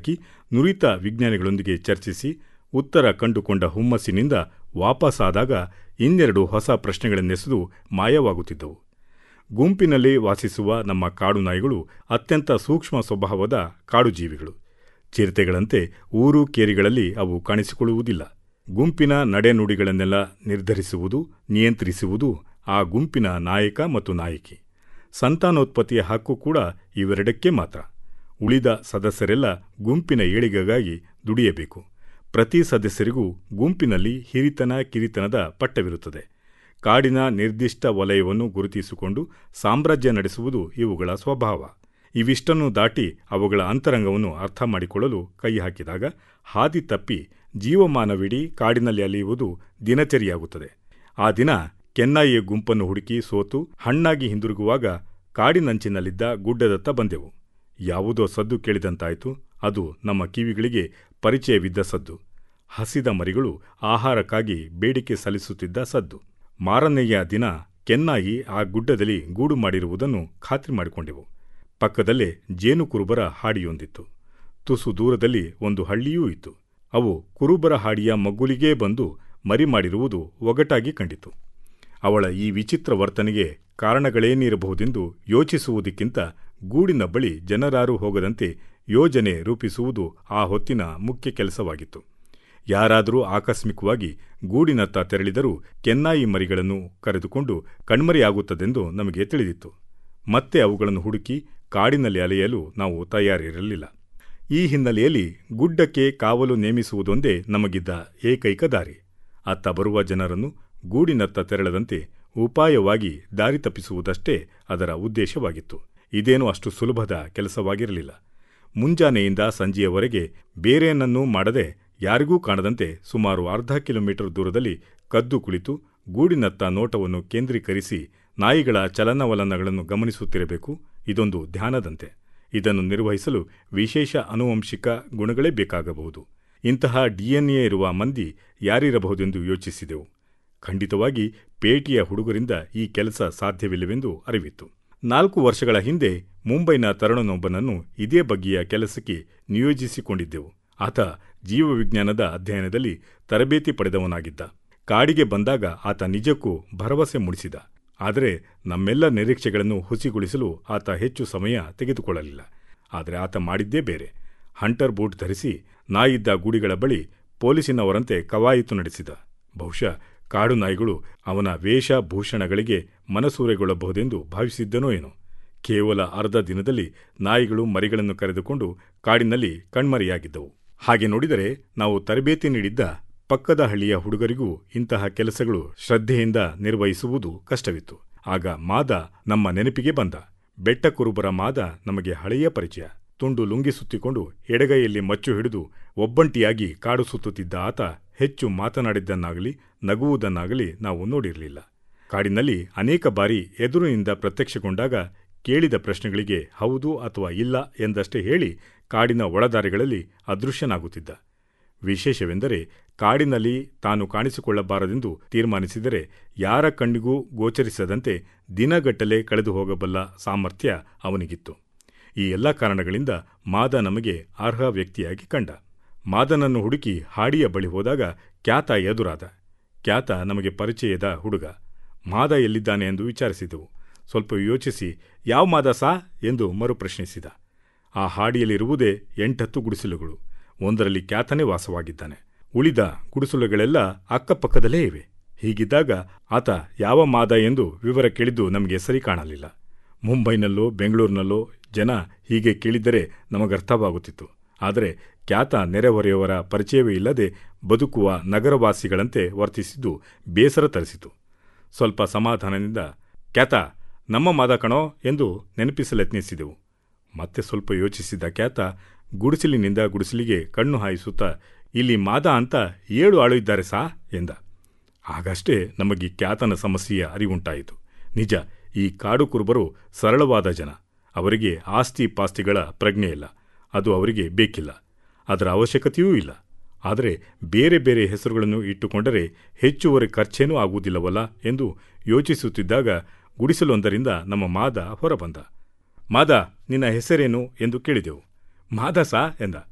ಹಾಕಿ ನುರಿತ ವಿಜ್ಞಾನಿಗಳೊಂದಿಗೆ ಚರ್ಚಿಸಿ ಉತ್ತರ ಕಂಡುಕೊಂಡ ಹುಮ್ಮಸ್ಸಿನಿಂದ ವಾಪಸ್ಸಾದಾಗ ಇನ್ನೆರಡು ಹೊಸ ಪ್ರಶ್ನೆಗಳನ್ನೆಸೆದು ಮಾಯವಾಗುತ್ತಿದ್ದವು ಗುಂಪಿನಲ್ಲಿ ವಾಸಿಸುವ ನಮ್ಮ ಕಾಡು ನಾಯಿಗಳು ಅತ್ಯಂತ ಸೂಕ್ಷ್ಮ ಸ್ವಭಾವದ ಕಾಡು ಜೀವಿಗಳು ಚಿರತೆಗಳಂತೆ ಊರು ಕೇರಿಗಳಲ್ಲಿ ಅವು ಕಾಣಿಸಿಕೊಳ್ಳುವುದಿಲ್ಲ ಗುಂಪಿನ ನಡೆನುಡಿಗಳನ್ನೆಲ್ಲ ನಿರ್ಧರಿಸುವುದು ನಿಯಂತ್ರಿಸುವುದು ಆ ಗುಂಪಿನ ನಾಯಕ ಮತ್ತು ನಾಯಕಿ ಸಂತಾನೋತ್ಪತ್ತಿಯ ಹಕ್ಕು ಕೂಡ ಇವೆರಡಕ್ಕೆ ಮಾತ್ರ ಉಳಿದ ಸದಸ್ಯರೆಲ್ಲ ಗುಂಪಿನ ಏಳಿಗೆಗಾಗಿ ದುಡಿಯಬೇಕು ಪ್ರತಿ ಸದಸ್ಯರಿಗೂ ಗುಂಪಿನಲ್ಲಿ ಹಿರಿತನ ಕಿರಿತನದ ಪಟ್ಟವಿರುತ್ತದೆ ಕಾಡಿನ ನಿರ್ದಿಷ್ಟ ವಲಯವನ್ನು ಗುರುತಿಸಿಕೊಂಡು ಸಾಮ್ರಾಜ್ಯ ನಡೆಸುವುದು ಇವುಗಳ ಸ್ವಭಾವ ಇವಿಷ್ಟನ್ನು ದಾಟಿ ಅವುಗಳ ಅಂತರಂಗವನ್ನು ಅರ್ಥ ಮಾಡಿಕೊಳ್ಳಲು ಕೈ ಹಾಕಿದಾಗ ಹಾದಿ ತಪ್ಪಿ ಜೀವಮಾನವಿಡೀ ಕಾಡಿನಲ್ಲಿ ಅಲಿಯುವುದು ದಿನಚರಿಯಾಗುತ್ತದೆ ಆ ದಿನ ಕೆನ್ನಾಯಿಯ ಗುಂಪನ್ನು ಹುಡುಕಿ ಸೋತು ಹಣ್ಣಾಗಿ ಹಿಂದಿರುಗುವಾಗ ಕಾಡಿನಂಚಿನಲ್ಲಿದ್ದ ಗುಡ್ಡದತ್ತ ಬಂದೆವು ಯಾವುದೋ ಸದ್ದು ಕೇಳಿದಂತಾಯಿತು ಅದು ನಮ್ಮ ಕಿವಿಗಳಿಗೆ ಪರಿಚಯವಿದ್ದ ಸದ್ದು ಹಸಿದ ಮರಿಗಳು ಆಹಾರಕ್ಕಾಗಿ ಬೇಡಿಕೆ ಸಲ್ಲಿಸುತ್ತಿದ್ದ ಸದ್ದು ಮಾರನೆಯ ದಿನ ಕೆನ್ನಾಯಿ ಆ ಗುಡ್ಡದಲ್ಲಿ ಗೂಡು ಮಾಡಿರುವುದನ್ನು ಖಾತ್ರಿ ಮಾಡಿಕೊಂಡೆವು ಪಕ್ಕದಲ್ಲೇ ಜೇನು ಕುರುಬರ ಹಾಡಿಯೊಂದಿತ್ತು ತುಸು ದೂರದಲ್ಲಿ ಒಂದು ಹಳ್ಳಿಯೂ ಇತ್ತು ಅವು ಕುರುಬರ ಹಾಡಿಯ ಮಗ್ಗುಲಿಗೇ ಬಂದು ಮರಿ ಮಾಡಿರುವುದು ಒಗಟಾಗಿ ಕಂಡಿತು ಅವಳ ಈ ವಿಚಿತ್ರ ವರ್ತನೆಗೆ ಕಾರಣಗಳೇನಿರಬಹುದೆಂದು ಯೋಚಿಸುವುದಕ್ಕಿಂತ ಗೂಡಿನ ಬಳಿ ಜನರಾರು ಹೋಗದಂತೆ ಯೋಜನೆ ರೂಪಿಸುವುದು ಆ ಹೊತ್ತಿನ ಮುಖ್ಯ ಕೆಲಸವಾಗಿತ್ತು ಯಾರಾದರೂ ಆಕಸ್ಮಿಕವಾಗಿ ಗೂಡಿನತ್ತ ತೆರಳಿದರೂ ಕೆನ್ನಾಯಿ ಮರಿಗಳನ್ನು ಕರೆದುಕೊಂಡು ಕಣ್ಮರೆಯಾಗುತ್ತದೆಂದು ನಮಗೆ ತಿಳಿದಿತ್ತು ಮತ್ತೆ ಅವುಗಳನ್ನು ಹುಡುಕಿ ಕಾಡಿನಲ್ಲಿ ಅಲೆಯಲು ನಾವು ತಯಾರಿರಲಿಲ್ಲ ಈ ಹಿನ್ನೆಲೆಯಲ್ಲಿ ಗುಡ್ಡಕ್ಕೆ ಕಾವಲು ನೇಮಿಸುವುದೊಂದೇ ನಮಗಿದ್ದ ಏಕೈಕ ದಾರಿ ಅತ್ತ ಬರುವ ಜನರನ್ನು ಗೂಡಿನತ್ತ ತೆರಳದಂತೆ ಉಪಾಯವಾಗಿ ದಾರಿ ತಪ್ಪಿಸುವುದಷ್ಟೇ ಅದರ ಉದ್ದೇಶವಾಗಿತ್ತು ಇದೇನೂ ಅಷ್ಟು ಸುಲಭದ ಕೆಲಸವಾಗಿರಲಿಲ್ಲ ಮುಂಜಾನೆಯಿಂದ ಸಂಜೆಯವರೆಗೆ ಬೇರೇನನ್ನೂ ಮಾಡದೆ ಯಾರಿಗೂ ಕಾಣದಂತೆ ಸುಮಾರು ಅರ್ಧ ಕಿಲೋಮೀಟರ್ ದೂರದಲ್ಲಿ ಕದ್ದು ಕುಳಿತು ಗೂಡಿನತ್ತ ನೋಟವನ್ನು ಕೇಂದ್ರೀಕರಿಸಿ ನಾಯಿಗಳ ಚಲನವಲನಗಳನ್ನು ಗಮನಿಸುತ್ತಿರಬೇಕು ಇದೊಂದು ಧ್ಯಾನದಂತೆ ಇದನ್ನು ನಿರ್ವಹಿಸಲು ವಿಶೇಷ ಅನುವಂಶಿಕ ಗುಣಗಳೇ ಬೇಕಾಗಬಹುದು ಇಂತಹ ಡಿಎನ್ಎ ಇರುವ ಮಂದಿ ಯಾರಿರಬಹುದೆಂದು ಯೋಚಿಸಿದೆವು ಖಂಡಿತವಾಗಿ ಪೇಟೆಯ ಹುಡುಗರಿಂದ ಈ ಕೆಲಸ ಸಾಧ್ಯವಿಲ್ಲವೆಂದು ಅರಿವಿತ್ತು ನಾಲ್ಕು ವರ್ಷಗಳ ಹಿಂದೆ ಮುಂಬೈನ ತರುಣನೊಬ್ಬನನ್ನು ಇದೇ ಬಗೆಯ ಕೆಲಸಕ್ಕೆ ನಿಯೋಜಿಸಿಕೊಂಡಿದ್ದೆವು ಆತ ಜೀವವಿಜ್ಞಾನದ ಅಧ್ಯಯನದಲ್ಲಿ ತರಬೇತಿ ಪಡೆದವನಾಗಿದ್ದ ಕಾಡಿಗೆ ಬಂದಾಗ ಆತ ನಿಜಕ್ಕೂ ಭರವಸೆ ಮೂಡಿಸಿದ ಆದರೆ ನಮ್ಮೆಲ್ಲ ನಿರೀಕ್ಷೆಗಳನ್ನು ಹುಸಿಗೊಳಿಸಲು ಆತ ಹೆಚ್ಚು ಸಮಯ ತೆಗೆದುಕೊಳ್ಳಲಿಲ್ಲ ಆದರೆ ಆತ ಮಾಡಿದ್ದೇ ಬೇರೆ ಹಂಟರ್ ಬೂಟ್ ಧರಿಸಿ ನಾಯಿದ್ದ ಗುಡಿಗಳ ಬಳಿ ಪೊಲೀಸಿನವರಂತೆ ಕವಾಯಿತು ನಡೆಸಿದ ಬಹುಶಃ ಕಾಡು ನಾಯಿಗಳು ಅವನ ವೇಷಭೂಷಣಗಳಿಗೆ ಮನಸೂರೆಗೊಳ್ಳಬಹುದೆಂದು ಭಾವಿಸಿದ್ದನೋ ಏನೋ ಕೇವಲ ಅರ್ಧ ದಿನದಲ್ಲಿ ನಾಯಿಗಳು ಮರಿಗಳನ್ನು ಕರೆದುಕೊಂಡು ಕಾಡಿನಲ್ಲಿ ಕಣ್ಮರೆಯಾಗಿದ್ದವು ಹಾಗೆ ನೋಡಿದರೆ ನಾವು ತರಬೇತಿ ನೀಡಿದ್ದ ಪಕ್ಕದ ಹಳ್ಳಿಯ ಹುಡುಗರಿಗೂ ಇಂತಹ ಕೆಲಸಗಳು ಶ್ರದ್ಧೆಯಿಂದ ನಿರ್ವಹಿಸುವುದು ಕಷ್ಟವಿತ್ತು ಆಗ ಮಾದ ನಮ್ಮ ನೆನಪಿಗೆ ಬಂದ ಬೆಟ್ಟ ಕುರುಬರ ಮಾದ ನಮಗೆ ಹಳೆಯ ಪರಿಚಯ ತುಂಡು ಲುಂಗಿ ಸುತ್ತಿಕೊಂಡು ಎಡಗೈಯಲ್ಲಿ ಮಚ್ಚು ಹಿಡಿದು ಒಬ್ಬಂಟಿಯಾಗಿ ಕಾಡು ಸುತ್ತುತ್ತಿದ್ದ ಆತ ಹೆಚ್ಚು ಮಾತನಾಡಿದ್ದನ್ನಾಗಲಿ ನಗುವುದನ್ನಾಗಲಿ ನಾವು ನೋಡಿರಲಿಲ್ಲ ಕಾಡಿನಲ್ಲಿ ಅನೇಕ ಬಾರಿ ಎದುರಿನಿಂದ ಪ್ರತ್ಯಕ್ಷಗೊಂಡಾಗ ಕೇಳಿದ ಪ್ರಶ್ನೆಗಳಿಗೆ ಹೌದು ಅಥವಾ ಇಲ್ಲ ಎಂದಷ್ಟೇ ಹೇಳಿ ಕಾಡಿನ ಒಳದಾರಿಗಳಲ್ಲಿ ಅದೃಶ್ಯನಾಗುತ್ತಿದ್ದ ವಿಶೇಷವೆಂದರೆ ಕಾಡಿನಲ್ಲಿ ತಾನು ಕಾಣಿಸಿಕೊಳ್ಳಬಾರದೆಂದು ತೀರ್ಮಾನಿಸಿದರೆ ಯಾರ ಕಣ್ಣಿಗೂ ಗೋಚರಿಸದಂತೆ ದಿನಗಟ್ಟಲೆ ಕಳೆದು ಹೋಗಬಲ್ಲ ಸಾಮರ್ಥ್ಯ ಅವನಿಗಿತ್ತು ಈ ಎಲ್ಲ ಕಾರಣಗಳಿಂದ ಮಾದ ನಮಗೆ ಅರ್ಹ ವ್ಯಕ್ತಿಯಾಗಿ ಕಂಡ ಮಾದನನ್ನು ಹುಡುಕಿ ಹಾಡಿಯ ಬಳಿ ಹೋದಾಗ ಕ್ಯಾತ ಎದುರಾದ ಕ್ಯಾತ ನಮಗೆ ಪರಿಚಯದ ಹುಡುಗ ಮಾದ ಎಲ್ಲಿದ್ದಾನೆ ಎಂದು ವಿಚಾರಿಸಿದೆವು ಸ್ವಲ್ಪ ಯೋಚಿಸಿ ಯಾವ ಮಾದ ಸಾ ಎಂದು ಮರುಪ್ರಶ್ನಿಸಿದ ಆ ಹಾಡಿಯಲ್ಲಿರುವುದೇ ಎಂಟತ್ತು ಗುಡಿಸಲುಗಳು ಒಂದರಲ್ಲಿ ಕ್ಯಾತನೇ ವಾಸವಾಗಿದ್ದಾನೆ ಉಳಿದ ಗುಡಿಸಲುಗಳೆಲ್ಲ ಅಕ್ಕಪಕ್ಕದಲ್ಲೇ ಇವೆ ಹೀಗಿದ್ದಾಗ ಆತ ಯಾವ ಮಾದ ಎಂದು ವಿವರ ಕೇಳಿದ್ದು ನಮಗೆ ಸರಿ ಕಾಣಲಿಲ್ಲ ಮುಂಬೈನಲ್ಲೋ ಬೆಂಗಳೂರಿನಲ್ಲೋ ಜನ ಹೀಗೆ ಕೇಳಿದ್ದರೆ ನಮಗರ್ಥವಾಗುತ್ತಿತ್ತು ಆದರೆ ಖ್ಯಾತ ನೆರೆಹೊರೆಯವರ ಪರಿಚಯವೇ ಇಲ್ಲದೆ ಬದುಕುವ ನಗರವಾಸಿಗಳಂತೆ ವರ್ತಿಸಿದ್ದು ಬೇಸರ ತರಿಸಿತು ಸ್ವಲ್ಪ ಸಮಾಧಾನದಿಂದ ಖ್ಯಾತ ನಮ್ಮ ಮಾದ ಕಣೋ ಎಂದು ನೆನಪಿಸಲೆತ್ನಿಸಿದೆವು ಮತ್ತೆ ಸ್ವಲ್ಪ ಯೋಚಿಸಿದ ಖ್ಯಾತ ಗುಡಿಸಲಿನಿಂದ ಗುಡಿಸಲಿಗೆ ಕಣ್ಣು ಹಾಯಿಸುತ್ತಾ ಇಲ್ಲಿ ಮಾದ ಅಂತ ಏಳು ಆಳು ಇದ್ದಾರೆ ಸಾ ಎಂದ ಆಗಷ್ಟೇ ನಮಗೆ ಖ್ಯಾತನ ಸಮಸ್ಯೆಯ ಅರಿವುಂಟಾಯಿತು ನಿಜ ಈ ಕಾಡು ಕುರುಬರು ಸರಳವಾದ ಜನ ಅವರಿಗೆ ಆಸ್ತಿ ಪಾಸ್ತಿಗಳ ಪ್ರಜ್ಞೆ ಇಲ್ಲ ಅದು ಅವರಿಗೆ ಬೇಕಿಲ್ಲ ಅದರ ಅವಶ್ಯಕತೆಯೂ ಇಲ್ಲ ಆದರೆ ಬೇರೆ ಬೇರೆ ಹೆಸರುಗಳನ್ನು ಇಟ್ಟುಕೊಂಡರೆ ಹೆಚ್ಚುವರಿ ಖರ್ಚೇನೂ ಆಗುವುದಿಲ್ಲವಲ್ಲ ಎಂದು ಯೋಚಿಸುತ್ತಿದ್ದಾಗ ಗುಡಿಸಲೊಂದರಿಂದ ನಮ್ಮ ಮಾದ ಹೊರಬಂದ ಮಾದ ನಿನ್ನ ಹೆಸರೇನು ಎಂದು ಕೇಳಿದೆವು ಮಾದ ಸಾ ಎಂದ